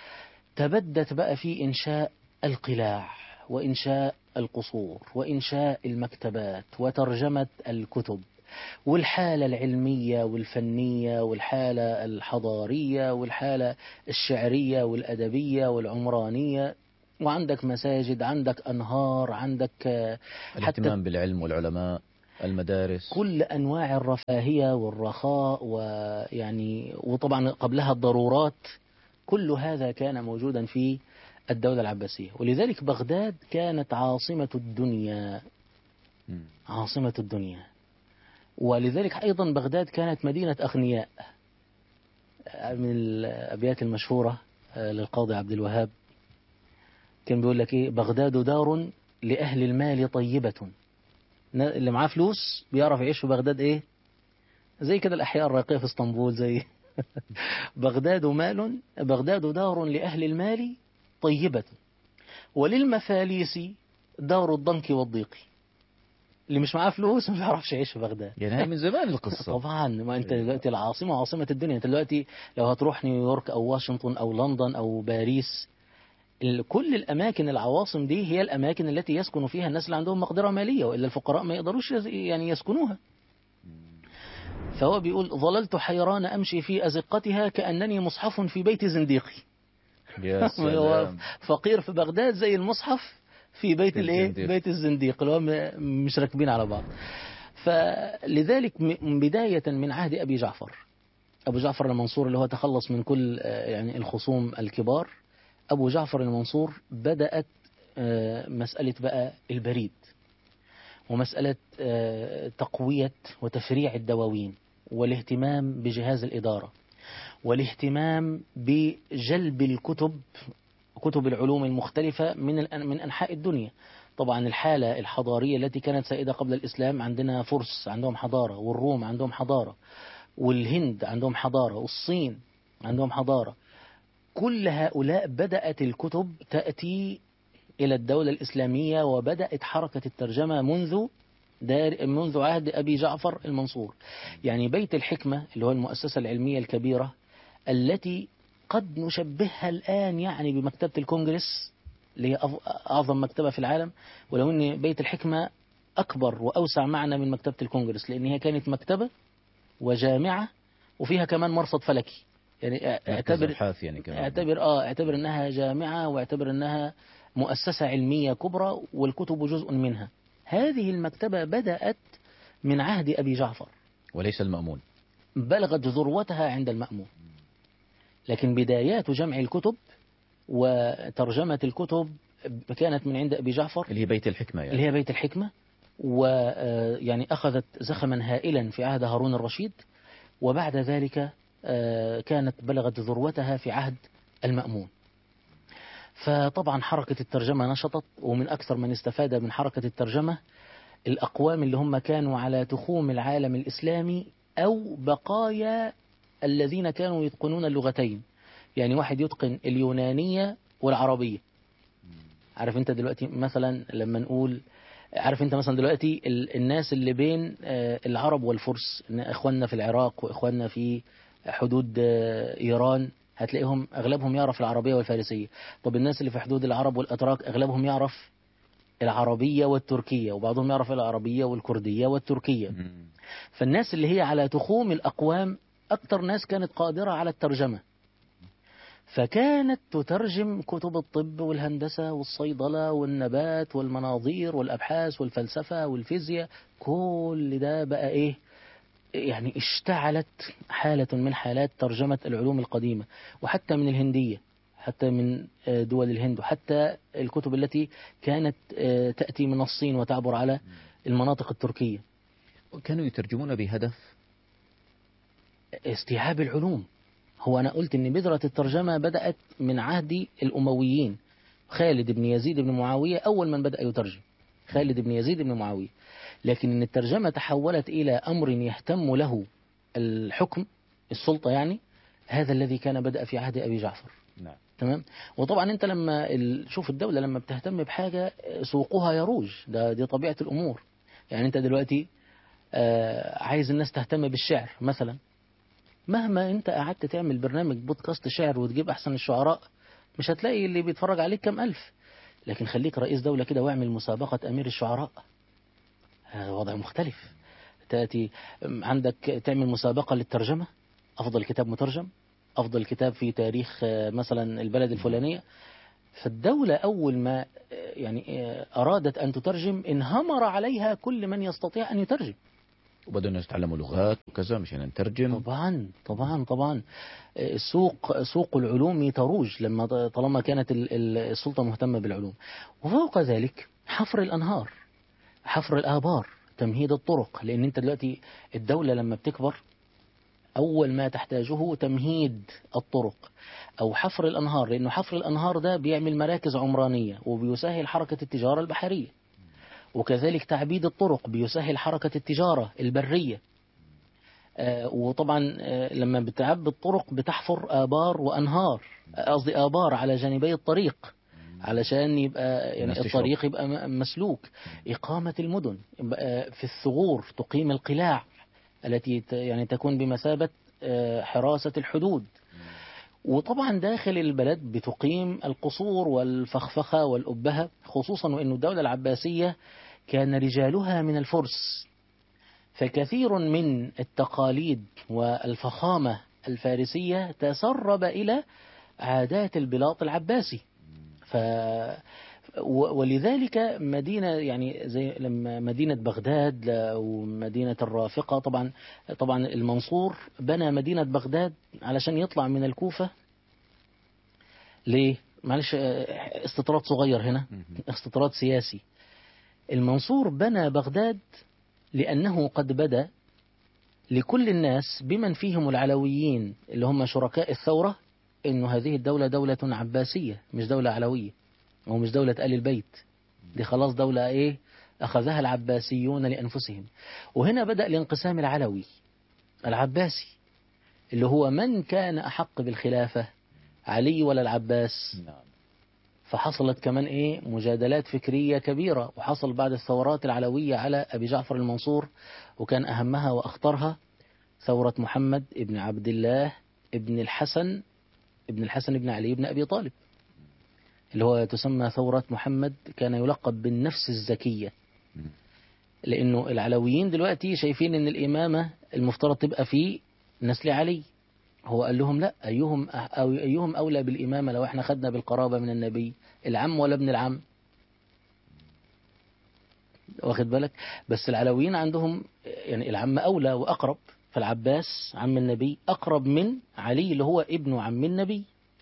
A: تبدت بقى في إنشاء القلاع وإنشاء القصور وإنشاء المكتبات وترجمة الكتب والحالة العلمية والفنية والحالة الحضارية والحالة الشعرية والأدبية والعمرانية وعندك مساجد عندك أنهار عندك آه، حتى
B: الاهتمام بالعلم والعلماء المدارس
A: كل أنواع الرفاهية والرخاء ويعني وطبعا قبلها الضرورات كل هذا كان موجودا في الدولة العباسية ولذلك بغداد كانت عاصمة الدنيا
B: مم.
A: عاصمة الدنيا ولذلك أيضا بغداد كانت مدينة أغنياء من الأبيات المشهورة آه، للقاضي عبد الوهاب كان بيقول لك إيه بغداد دار لأهل المال طيبة ن- اللي معاه فلوس بيعرف يعيش في بغداد إيه زي كده الأحياء الراقية في اسطنبول زي بغداد مال بغداد دار لأهل المال طيبة وللمفاليس دار الضنك والضيق اللي مش معاه فلوس ما بيعرفش يعيش في بغداد
B: يعني هاي من زمان القصة
A: طبعا ما انت دلوقتي العاصمه عاصمه الدنيا انت دلوقتي لو هتروح نيويورك او واشنطن او لندن او باريس ال- كل الاماكن العواصم دي هي الاماكن التي يسكن فيها الناس اللي عندهم مقدره ماليه والا الفقراء ما يقدروش يز- يعني يسكنوها فهو بيقول ظللت حيران امشي في ازقتها كانني مصحف في بيت زنديقي
B: يا
A: هو
B: سلام
A: فقير في بغداد زي المصحف في بيت الايه
B: الزنديق.
A: بيت الزنديق اللي هو م- مش راكبين على بعض فلذلك م- بداية من عهد أبي جعفر أبو جعفر المنصور اللي هو تخلص من كل آه، يعني الخصوم الكبار أبو جعفر المنصور بدأت آه، مسألة بقى البريد ومسألة آه، تقوية وتفريع الدواوين والاهتمام بجهاز الإدارة والاهتمام بجلب الكتب كتب العلوم المختلفة من الأن- من أنحاء الدنيا طبعا الحالة الحضارية التي كانت سائدة قبل الإسلام عندنا فرس عندهم حضارة والروم عندهم حضارة والهند عندهم حضارة والصين عندهم حضارة كل هؤلاء بدأت الكتب تأتي إلى الدولة الإسلامية وبدأت حركة الترجمة منذ دار منذ عهد أبي جعفر المنصور يعني بيت الحكمة اللي هو المؤسسة العلمية الكبيرة التي قد نشبهها الآن يعني بمكتبة الكونغرس اللي هي أف- أعظم مكتبة في العالم ولو أن بيت الحكمة أكبر وأوسع معنى من مكتبة الكونغرس لأن هي كانت مكتبة وجامعة وفيها كمان مرصد فلكي يعني
B: مركز
A: اعتبر
B: أبحاث يعني كمان
A: اعتبر اه اعتبر انها جامعة واعتبر انها مؤسسة علمية كبرى والكتب جزء منها هذه المكتبة بدأت من عهد أبي جعفر
B: وليس المأمون
A: بلغت ذروتها عند المأمون لكن بدايات جمع الكتب وترجمة الكتب كانت من عند أبي جعفر
B: اللي هي بيت الحكمة يعني
A: اللي هي بيت الحكمة ويعني أخذت زخما هائلا في عهد هارون الرشيد وبعد ذلك آه، كانت بلغت ذروتها في عهد المأمون فطبعا حركة الترجمة نشطت ومن أكثر من استفاد من حركة الترجمة الأقوام اللي هم كانوا على تخوم العالم الإسلامي أو بقايا الذين كانوا يتقنون اللغتين يعني واحد يتقن اليونانية والعربية عارف انت دلوقتي مثلا لما نقول عارف انت مثلا دلوقتي ال- الناس اللي بين آه، العرب والفرس إن اخواننا في العراق واخواننا في حدود آه، ايران هتلاقيهم اغلبهم يعرف العربيه والفارسيه طب الناس اللي في حدود العرب والاتراك اغلبهم يعرف العربيه والتركيه وبعضهم يعرف العربيه والكرديه والتركيه
B: مم.
A: فالناس اللي هي على تخوم الأقوام أكثر ناس كانت قادرة على الترجمة فكانت تترجم كتب الطب والهندسة والصيدلة والنبات والمناظير والأبحاث والفلسفة والفيزياء كل ده بقى إيه يعني اشتعلت حالة من حالات ترجمة العلوم القديمة وحتى من الهندية حتى من آه، دول الهند وحتى الكتب التي كانت آه، تأتي من الصين وتعبر على المناطق التركية
B: كانوا يترجمون بهدف
A: استيعاب العلوم هو أنا قلت إن بذرة الترجمة بدأت من عهد الأمويين خالد بن يزيد بن معاوية أول من بدأ يترجم خالد بن يزيد بن معاوية لكن إن الترجمة تحولت إلى أمر يهتم له الحكم السلطة يعني هذا الذي كان بدأ في عهد أبي جعفر
B: نعم
A: تمام وطبعا انت لما ال- شوف الدوله لما بتهتم بحاجه سوقها يروج ده دي طبيعه الامور يعني انت دلوقتي آه، عايز الناس تهتم بالشعر مثلا مهما انت قعدت تعمل برنامج بودكاست شعر وتجيب احسن الشعراء مش هتلاقي اللي بيتفرج عليك كم الف لكن خليك رئيس دوله كده واعمل مسابقه امير الشعراء هذا وضع مختلف تاتي عندك تعمل مسابقه للترجمه افضل كتاب مترجم افضل كتاب في تاريخ آه، مثلا البلد الفلانيه فالدولة أول ما آه، يعني آه، أرادت أن تترجم انهمر عليها كل من يستطيع أن يترجم
B: وبدأوا الناس يتعلموا لغات وكذا مشان نترجم
A: طبعا طبعا طبعا آه، سوق سوق العلوم تروج لما طالما كانت ال- ال- السلطة مهتمة بالعلوم وفوق ذلك حفر الأنهار حفر الآبار تمهيد الطرق لأن أنت دلوقتي الدولة لما بتكبر أول ما تحتاجه تمهيد الطرق أو حفر الأنهار لأنه حفر الأنهار ده بيعمل مراكز عمرانية وبيسهل حركة التجارة البحرية وكذلك تعبيد الطرق بيسهل حركة التجارة البرية آه، وطبعا آه، لما بتعبي الطرق بتحفر آبار وأنهار آه، قصدي آبار على جانبي الطريق علشان يبقى يعني
B: الناس تشرب.
A: الطريق يبقى م- مسلوك إقامة المدن يبقى في الثغور تقيم القلاع التي ت- يعني تكون بمثابة آه، حراسة الحدود وطبعا داخل البلد بتقيم القصور والفخفخة والأبهة خصوصا وأن الدولة العباسية كان رجالها من الفرس فكثير من التقاليد والفخامة الفارسية تسرب إلى عادات البلاط العباسي ف و- ولذلك مدينة يعني زي لما مدينة بغداد أو مدينة الرافقة طبعا طبعا المنصور بنى مدينة بغداد علشان يطلع من الكوفة ليه؟ معلش آه، استطراد صغير هنا استطراد سياسي المنصور بنى بغداد لأنه قد بدا لكل الناس بمن فيهم العلويين اللي هم شركاء الثورة إنه هذه الدولة دولة عباسية مش دولة علوية أو مش دولة آل البيت دي خلاص دولة إيه أخذها العباسيون لأنفسهم وهنا بدأ الانقسام العلوي العباسي اللي هو من كان أحق بالخلافة علي ولا العباس
B: نعم
A: فحصلت كمان ايه مجادلات فكرية كبيرة وحصل بعد الثورات العلوية على أبي جعفر المنصور وكان أهمها وأخطرها ثورة محمد ابن عبد الله ابن الحسن ابن الحسن ابن علي بن أبي طالب اللي هو تسمى ثورة محمد كان يلقب بالنفس الزكية لأنه العلويين دلوقتي شايفين أن الإمامة المفترض تبقى في نسل علي هو قال لهم لا أيهم أو أيهم أولى بالإمامة لو احنا خدنا بالقرابة من النبي العم ولا ابن العم واخد بالك بس العلويين عندهم يعني العم أولى وأقرب فالعباس عم النبي أقرب من علي اللي هو ابن عم النبي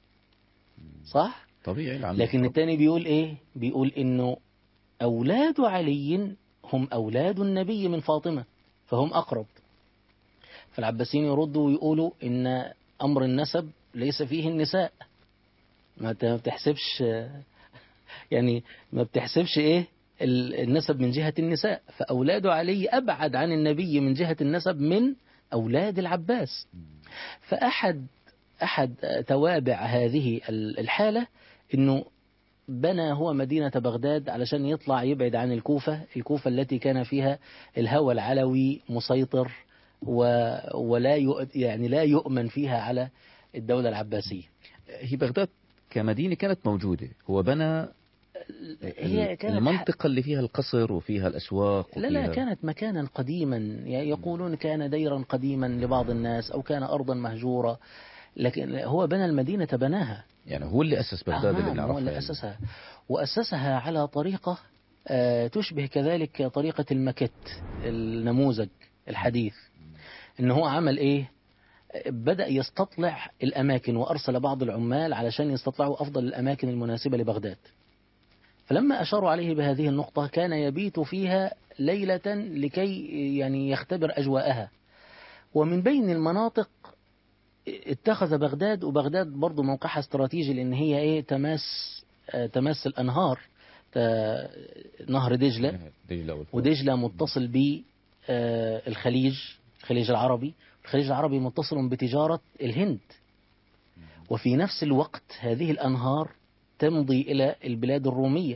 A: صح
B: طبيعي العم
A: لكن
B: الحر.
A: الثاني بيقول ايه بيقول انه اولاد علي هم اولاد النبي من فاطمة فهم اقرب فالعباسيين يردوا ويقولوا ان امر النسب ليس فيه النساء ما انت ما بتحسبش يعني ما بتحسبش ايه ال- النسب من جهة النساء فاولاد علي ابعد عن النبي من جهة النسب من اولاد العباس فأحد أحد توابع هذه ال- الحالة أنه بنى هو مدينة بغداد علشان يطلع يبعد عن الكوفة الكوفة التي كان فيها الهوى العلوي مسيطر و ولا يؤ- يعني لا يؤمن فيها على الدولة العباسية
B: هي بغداد كمدينة كانت موجودة هو بنى
A: هي كانت
B: المنطقة اللي فيها القصر وفيها الأسواق
A: لا لا
B: وفيها-
A: كانت مكانا قديما ي- يقولون كان ديرا قديما لبعض الناس أو كان أرضا مهجورة لكن هو بنى المدينة بناها
B: يعني هو اللي أسس بغداد
A: آه
B: اللي
A: نعم،
B: بنعرفها
A: هو اللي
B: يعني.
A: أسسها وأسسها على طريقة آه، تشبه كذلك طريقة المكت النموذج الحديث إن هو عمل إيه آه، بدأ يستطلع الأماكن وأرسل بعض العمال علشان يستطلعوا أفضل الأماكن المناسبة لبغداد فلما أشاروا عليه بهذه النقطة كان يبيت فيها ليلة لكي يعني يختبر أجواءها ومن بين المناطق اتخذ بغداد وبغداد برضو موقعها استراتيجي لأن هي إيه تماس آه، تماس الأنهار تا- نهر دجلة
B: دجلة والفرات.
A: ودجلة متصل بالخليج الخليج العربي الخليج العربي متصل بتجارة الهند وفي نفس الوقت هذه الأنهار تمضي إلى البلاد الرومية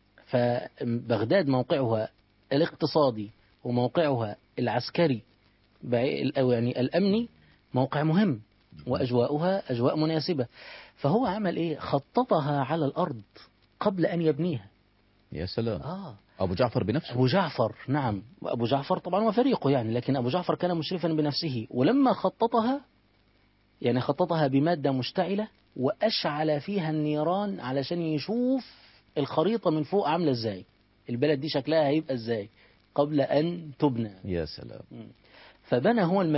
A: فبغداد موقعها الاقتصادي وموقعها العسكري بعي- أو يعني الأمني موقع مهم وأجواؤها أجواء مناسبة فهو عمل إيه خططها على الأرض قبل أن يبنيها
B: يا سلام
A: آه
B: أبو جعفر بنفسه
A: أبو جعفر نعم أبو جعفر طبعا وفريقه يعني لكن أبو جعفر كان مشرفا بنفسه ولما خططها يعني خططها بمادة مشتعلة وأشعل فيها النيران علشان يشوف الخريطة من فوق عاملة ازاي البلد دي شكلها هيبقى ازاي قبل أن تبنى
B: يا سلام
A: فبنى هو